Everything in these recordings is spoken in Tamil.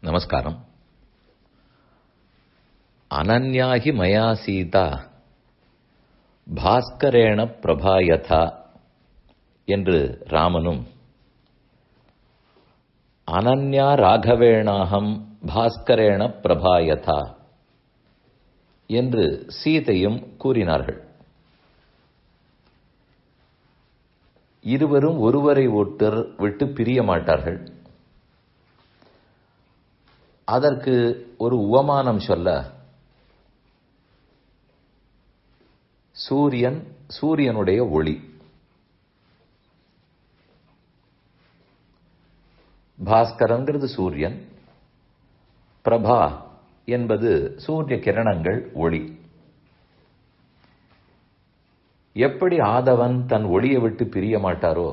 நமஸ்காரம் அனன்யாகி மயா சீதா பாஸ்கரேண பிரபாயதா என்று ராமனும் அனன்யா ராகவேணாகம் பாஸ்கரேண பிரபாயதா என்று சீதையும் கூறினார்கள் இருவரும் ஒருவரை ஒருத்தர் விட்டு பிரிய மாட்டார்கள் அதற்கு ஒரு உவமானம் சொல்ல சூரியன் சூரியனுடைய ஒளி பாஸ்கரங்கிறது சூரியன் பிரபா என்பது சூரிய கிரணங்கள் ஒளி எப்படி ஆதவன் தன் ஒளியை விட்டு பிரிய மாட்டாரோ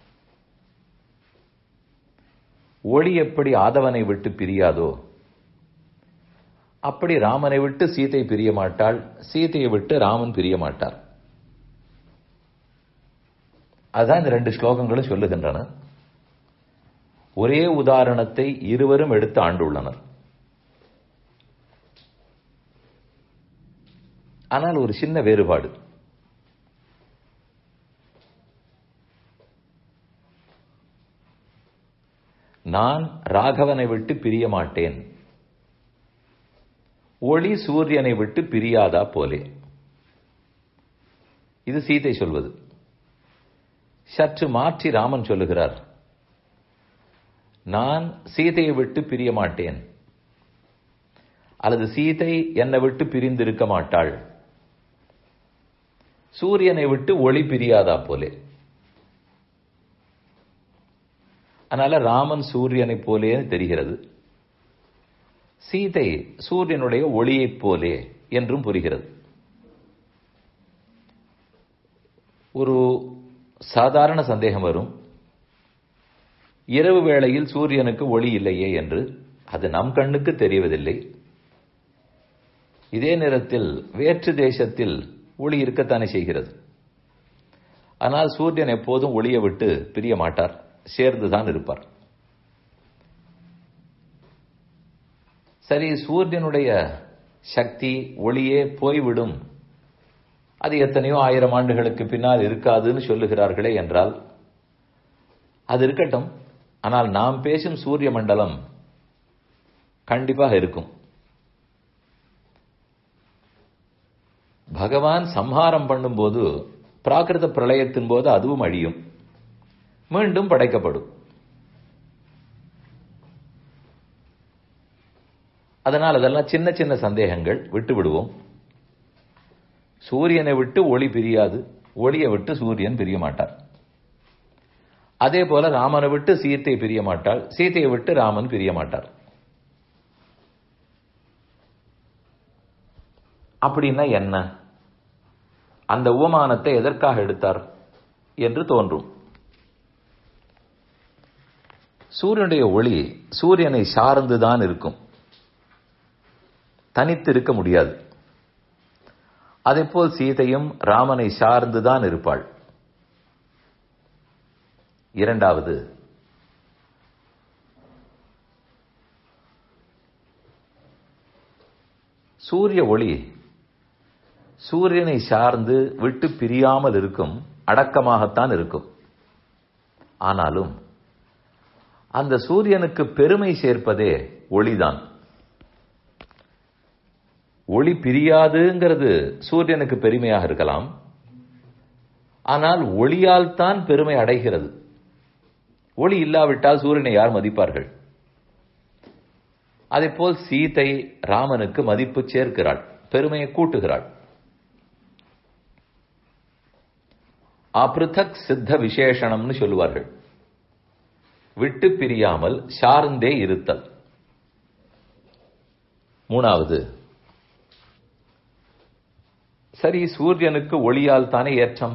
ஒளி எப்படி ஆதவனை விட்டு பிரியாதோ அப்படி ராமனை விட்டு சீதை பிரிய மாட்டாள் சீதையை விட்டு ராமன் பிரிய மாட்டார் அதுதான் இந்த ரெண்டு ஸ்லோகங்களும் சொல்லுகின்றன ஒரே உதாரணத்தை இருவரும் எடுத்து ஆண்டுள்ளனர் ஆனால் ஒரு சின்ன வேறுபாடு நான் ராகவனை விட்டு பிரிய மாட்டேன் ஒளி சூரியனை விட்டு பிரியாதா போலே இது சீதை சொல்வது சற்று மாற்றி ராமன் சொல்லுகிறார் நான் சீதையை விட்டு பிரிய மாட்டேன் அல்லது சீதை என்னை விட்டு பிரிந்திருக்க மாட்டாள் சூரியனை விட்டு ஒளி பிரியாதா போலே அதனால ராமன் சூரியனை போலே தெரிகிறது சீதை சூரியனுடைய ஒளியைப் போலே என்றும் புரிகிறது ஒரு சாதாரண சந்தேகம் வரும் இரவு வேளையில் சூரியனுக்கு ஒளி இல்லையே என்று அது நம் கண்ணுக்கு தெரிவதில்லை இதே நேரத்தில் வேற்று தேசத்தில் ஒளி இருக்கத்தானே செய்கிறது ஆனால் சூரியன் எப்போதும் ஒளியை விட்டு பிரிய மாட்டார் சேர்ந்துதான் இருப்பார் சரி சூரியனுடைய சக்தி ஒளியே போய்விடும் அது எத்தனையோ ஆயிரம் ஆண்டுகளுக்கு பின்னால் இருக்காதுன்னு சொல்லுகிறார்களே என்றால் அது இருக்கட்டும் ஆனால் நாம் பேசும் சூரிய மண்டலம் கண்டிப்பாக இருக்கும் பகவான் சம்ஹாரம் பண்ணும்போது பிராகிருத பிரளயத்தின் போது அதுவும் அழியும் மீண்டும் படைக்கப்படும் அதனால் அதெல்லாம் சின்ன சின்ன சந்தேகங்கள் விட்டு விடுவோம் சூரியனை விட்டு ஒளி பிரியாது ஒளியை விட்டு சூரியன் பிரிய மாட்டார் அதே போல ராமனை விட்டு சீத்தை பிரிய மாட்டாள் சீத்தையை விட்டு ராமன் பிரிய மாட்டார் அப்படின்னா என்ன அந்த உவமானத்தை எதற்காக எடுத்தார் என்று தோன்றும் சூரியனுடைய ஒளி சூரியனை சார்ந்துதான் இருக்கும் தனித்து இருக்க முடியாது அதேபோல் சீதையும் ராமனை சார்ந்துதான் இருப்பாள் இரண்டாவது சூரிய ஒளி சூரியனை சார்ந்து விட்டு பிரியாமல் இருக்கும் அடக்கமாகத்தான் இருக்கும் ஆனாலும் அந்த சூரியனுக்கு பெருமை சேர்ப்பதே ஒளிதான் ஒளி பிரியாதுங்கிறது சூரியனுக்கு பெருமையாக இருக்கலாம் ஆனால் ஒளியால் தான் பெருமை அடைகிறது ஒளி இல்லாவிட்டால் சூரியனை யார் மதிப்பார்கள் அதே போல் சீதை ராமனுக்கு மதிப்பு சேர்க்கிறாள் பெருமையை கூட்டுகிறாள் அபிருதக் சித்த விசேஷணம்னு சொல்லுவார்கள் விட்டு பிரியாமல் சார்ந்தே இருத்தல் மூணாவது சரி சூரியனுக்கு ஒளியால் தானே ஏற்றம்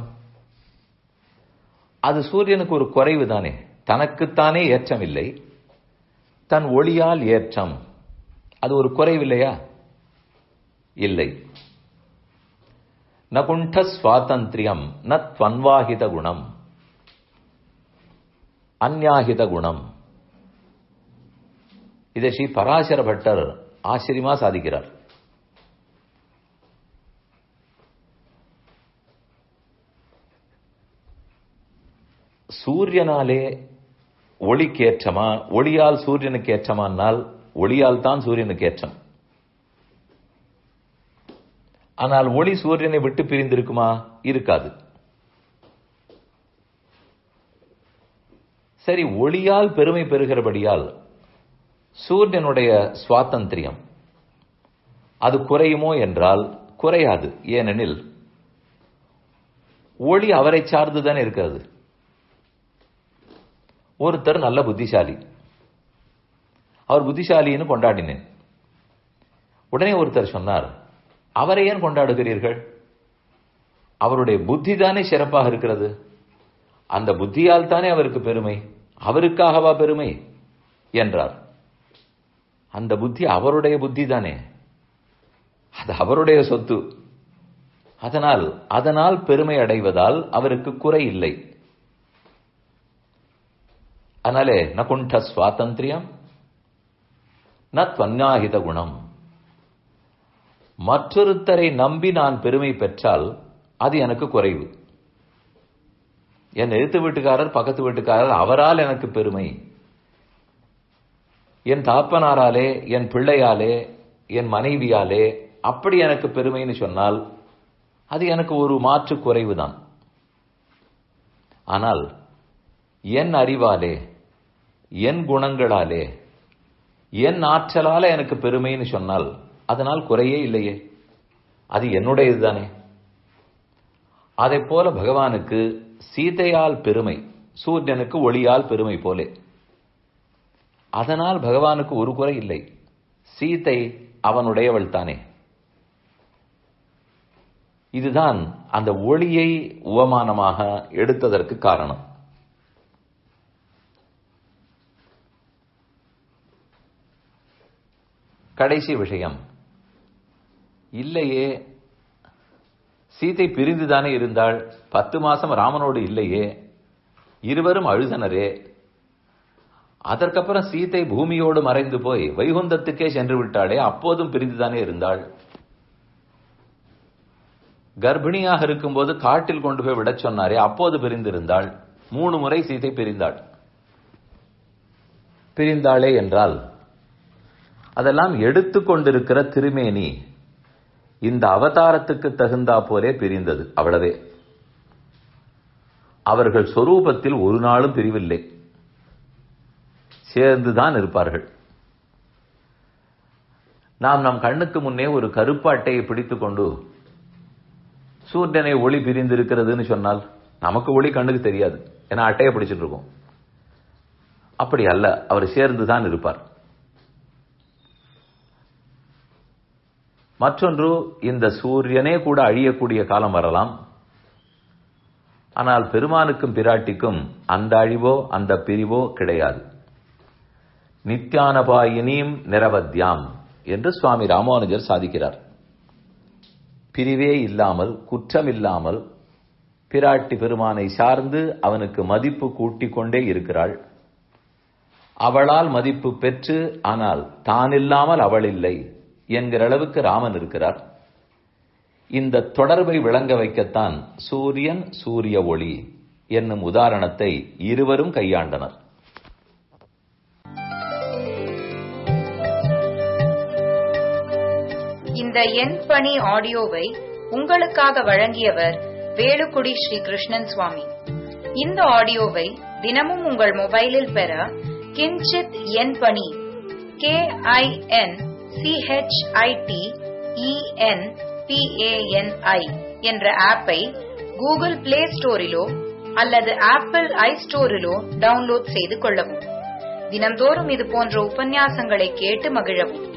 அது சூரியனுக்கு ஒரு குறைவு தானே தனக்குத்தானே ஏற்றம் இல்லை தன் ஒளியால் ஏற்றம் அது ஒரு குறைவில்லையா இல்லை நகுண்ட சுவாதந்திரியம் ந துவன்வாகித குணம் அந்யாகித குணம் இதை ஸ்ரீ பராசர பட்டர் ஆச்சரியமா சாதிக்கிறார் சூரியனாலே ஒளிக்கு ஏற்றமா ஒளியால் சூரியனுக்கு ஏற்றமானால் ஒளியால் தான் சூரியனுக்கு ஏற்றம் ஆனால் ஒளி சூரியனை விட்டு பிரிந்திருக்குமா இருக்காது சரி ஒளியால் பெருமை பெறுகிறபடியால் சூரியனுடைய சுவாதந்திரியம் அது குறையுமோ என்றால் குறையாது ஏனெனில் ஒளி அவரை சார்ந்துதான் இருக்கிறது ஒருத்தர் நல்ல புத்திசாலி அவர் புத்திசாலின்னு கொண்டாடினேன் உடனே ஒருத்தர் சொன்னார் அவரை ஏன் கொண்டாடுகிறீர்கள் அவருடைய புத்தி தானே சிறப்பாக இருக்கிறது அந்த புத்தியால் தானே அவருக்கு பெருமை அவருக்காகவா பெருமை என்றார் அந்த புத்தி அவருடைய புத்தி தானே அது அவருடைய சொத்து அதனால் அதனால் பெருமை அடைவதால் அவருக்கு குறை இல்லை அதனாலே நகுண்ட சுவாதந்திரியம் ந துவன்னாகித குணம் மற்றொருத்தரை நம்பி நான் பெருமை பெற்றால் அது எனக்கு குறைவு என் எழுத்து வீட்டுக்காரர் பக்கத்து வீட்டுக்காரர் அவரால் எனக்கு பெருமை என் தாப்பனாராலே என் பிள்ளையாலே என் மனைவியாலே அப்படி எனக்கு பெருமைன்னு சொன்னால் அது எனக்கு ஒரு மாற்று குறைவுதான் ஆனால் என் அறிவாலே என் குணங்களாலே என் ஆற்றலால எனக்கு பெருமைன்னு சொன்னால் அதனால் குறையே இல்லையே அது என்னுடையது தானே அதை போல பகவானுக்கு சீதையால் பெருமை சூரியனுக்கு ஒளியால் பெருமை போலே அதனால் பகவானுக்கு ஒரு குறை இல்லை சீதை அவனுடையவள் தானே இதுதான் அந்த ஒளியை உவமானமாக எடுத்ததற்கு காரணம் கடைசி விஷயம் இல்லையே சீதை பிரிந்துதானே இருந்தாள் பத்து மாசம் ராமனோடு இல்லையே இருவரும் அழுதனரே அதற்கப்புறம் சீதை பூமியோடு மறைந்து போய் வைகுந்தத்துக்கே சென்று விட்டாளே அப்போதும் பிரிந்துதானே இருந்தாள் கர்ப்பிணியாக இருக்கும்போது காட்டில் கொண்டு போய் விடச் சொன்னாரே அப்போது பிரிந்திருந்தாள் மூணு முறை சீதை பிரிந்தாள் பிரிந்தாளே என்றால் அதெல்லாம் எடுத்துக்கொண்டிருக்கிற திருமேனி இந்த அவதாரத்துக்கு தகுந்தா போலே பிரிந்தது அவ்வளவே அவர்கள் சொரூபத்தில் ஒரு நாளும் பிரிவில்லை சேர்ந்துதான் இருப்பார்கள் நாம் நம் கண்ணுக்கு முன்னே ஒரு கருப்பு அட்டையை பிடித்துக் கொண்டு சூரியனை ஒளி பிரிந்திருக்கிறதுன்னு சொன்னால் நமக்கு ஒளி கண்ணுக்கு தெரியாது ஏன்னா அட்டையை பிடிச்சிட்டு இருக்கோம் அப்படி அல்ல அவர் சேர்ந்துதான் இருப்பார் மற்றொன்று இந்த சூரியனே கூட அழியக்கூடிய காலம் வரலாம் ஆனால் பெருமானுக்கும் பிராட்டிக்கும் அந்த அழிவோ அந்த பிரிவோ கிடையாது நித்யானபாயினியும் நிரவத்யாம் என்று சுவாமி ராமானுஜர் சாதிக்கிறார் பிரிவே இல்லாமல் குற்றமில்லாமல் பிராட்டி பெருமானை சார்ந்து அவனுக்கு மதிப்பு கூட்டிக் கொண்டே இருக்கிறாள் அவளால் மதிப்பு பெற்று ஆனால் தான் இல்லாமல் அவள் இல்லை என்கிற அளவுக்கு ராமன் இருக்கிறார் இந்த தொடர்பை விளங்க வைக்கத்தான் சூரியன் சூரிய ஒளி என்னும் உதாரணத்தை இருவரும் கையாண்டனர் இந்த எண் பணி ஆடியோவை உங்களுக்காக வழங்கியவர் வேலுக்குடி ஸ்ரீ கிருஷ்ணன் சுவாமி இந்த ஆடியோவை தினமும் உங்கள் மொபைலில் பெற கிஞ்சித் எண் பணி கே ஐ என் சிஹெச்ஐடி இஎன் பிஏஎன்ஐ என்ற ஆப்பை கூகுள் பிளே ஸ்டோரிலோ அல்லது ஆப்பிள் ஐ ஸ்டோரிலோ டவுன்லோட் செய்து கொள்ளவும் தினந்தோறும் இது போன்ற உபன்யாசங்களை கேட்டு மகிழவும்